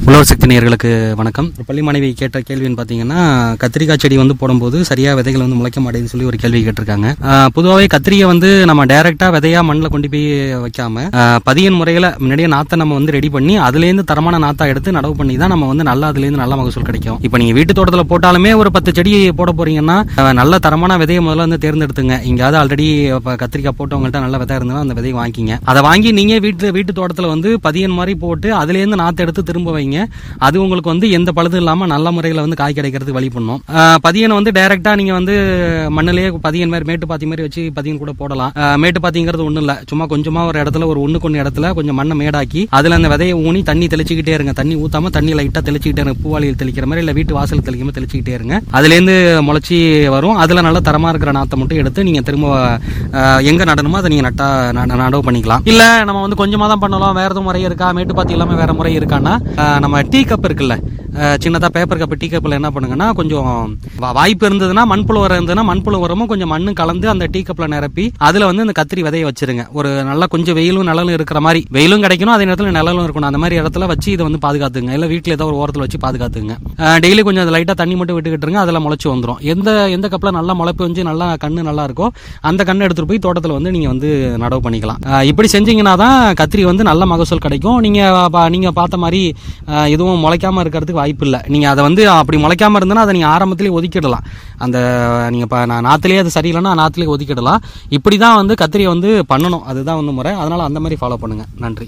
உழவர் சக்தி நேயர்களுக்கு வணக்கம் ஒரு பள்ளி மாணவி கேட்ட கேள்வின்னு பார்த்தீங்கன்னா கத்திரிக்காய் செடி வந்து போடும்போது சரியா விதைகள் வந்து முளைக்க மாட்டேங்குதுன்னு சொல்லி ஒரு கேள்வி கேட்டிருக்காங்க ஆஹ் பொதுவாகவே கத்திரியை வந்து நம்ம டைரக்டா விதையா மண்ணில் கொண்டு போய் வைக்காம ஆஹ் பதியன் முறையில் முன்னாடியே நாத்தை நம்ம வந்து ரெடி பண்ணி அதுலேருந்து தரமான நாத்தா எடுத்து நடவு பண்ணி தான் நம்ம வந்து நல்லா அதுலேருந்து நல்ல மகசூல் கிடைக்கும் இப்போ நீங்க வீட்டு தோட்டத்தில் போட்டாலுமே ஒரு பத்து செடி போட போறீங்கன்னா ஆஹ் நல்ல தரமான விதையை முதல்ல வந்து தேர்ந்தெடுத்துங்க எங்கேயாவது ஆல்ரெடி கத்திரிக்காய் போட்டவங்கள்ட்ட நல்ல விதை இருந்ததுன்னா அந்த விதையை வாங்கிக்கிங்க அதை வாங்கி நீங்க வீட்டு வீட்டு தோட்டத்தில் வந்து பதியன் மாதிரி போட்டு அதுலேருந்து நாற்று எடுத்து திரும்ப வைங்க அது உங்களுக்கு வந்து எந்த பழுதும் இல்லாமல் நல்ல முறையில் வந்து காய் கிடைக்கிறதுக்கு வழி பண்ணும் ஆஹ் பதியனை வந்து டைரக்டா நீங்க வந்து மண்ணிலேயே பதியன் மாதிரி மேட்டு பாத்தி மாதிரி வச்சு பதியன் கூட போடலாம் ஆஹ் மேட்டு பாத்திங்கிறது ஒன்றும் இல்லை சும்மா கொஞ்சமா ஒரு இடத்துல ஒரு ஒண்ணுக்கு ஒன்று இடத்துல கொஞ்சம் மண்ணை மேடாக்கி அதுல அந்த விதையை ஊனி தண்ணி தெளிச்சுக்கிட்டே இருங்க தண்ணி ஊத்தாம தண்ணி லைட்டா தெளிச்சுக்கிட்டே இருங்க பூவாளியில் தெளிக்கிற மாதிரி இல்ல வீட்டு வாசல் தெளிக்காம தெளிச்சுக்கிட்டே இருங்க அதுலேருந்து முளைச்சி வரும் அதுல நல்ல தரமா இருக்கிற நாத்தை மட்டும் எடுத்து நீங்க திரும்ப ஆஹ் எங்க நடணுமோ அதை நீங்க நட்டா ந- நடவு பண்ணிக்கலாம் இல்ல நம்ம வந்து கொஞ்சமா தான் பண்ணலாம் வேற எதுவும் முறை இருக்கா மேட்டு பாத்தி இல்லாம வேற முறை இருக்கான்னா ஆஹ் நம்ம டீ கப் இருக்குல்ல ஆஹ் சின்னதா பேப்பர் கப் டீ கப்ல என்ன பண்ணுங்கன்னா கொஞ்சம் வா- வாய்ப்பு இருந்ததுன்னா மண்புழு உரம் இருந்ததுன்னா மண்புழு உரமும் கொஞ்சம் மண்ணும் கலந்து அந்த டீ கப்ல நிரப்பி அதுல வந்து இந்த கத்திரி விதையை வச்சிருங்க ஒரு நல்லா கொஞ்சம் வெயிலும் நிழலும் இருக்கிற மாதிரி வெயிலும் கிடைக்கணும் அதே நேரத்தில் நிழலும் இருக்கணும் அந்த மாதிரி இடத்துல வச்சு இதை வந்து பாதுகாத்துங்க இல்ல வீட்டுல ஏதோ ஒரு ஓரத்தில் வச்சு பாதுகாத்துங்க டெய்லி கொஞ்சம் அது லைட்டா தண்ணி மட்டும் விட்டுக்கிட்டுருங்க அதுல முளைச்சு வந்துரும் எந்த எந்த கப்ல நல்லா முளைப்பு வந்து நல்லா கண்ணு நல்லா இருக்கோ அந்த கண்ணை எடுத்துட்டு போய் தோட்டத்துல வந்து நீங்க வந்து நடவு பண்ணிக்கலாம் ஆஹ் இப்படி செஞ்சீங்கன்னா தான் கத்திரி வந்து நல்ல மகசூல் கிடைக்கும் நீங்க பா- நீங்க பார்த்த மாதிரி ஆஹ் எதுவும் முளைக்காம இருக்கிறதுக்கு வாய்ப்பு இல்லை நீங்க அதை வந்து அப்படி முளைக்காம இருந்தனா அதை நீங்க ஆரம்பத்திலேயே ஒதுக்கிடலாம் அந்த நீங்க இப்போ நான் நாத்துலேயே அது சரியில்லைன்னா நாத்துலேயே ஒதுக்கிடலாம் இப்படி தான் வந்து கத்திரியை வந்து பண்ணணும் அதுதான் வந்து முறை அதனால அந்த மாதிரி ஃபாலோ பண்ணுங்க நன்றி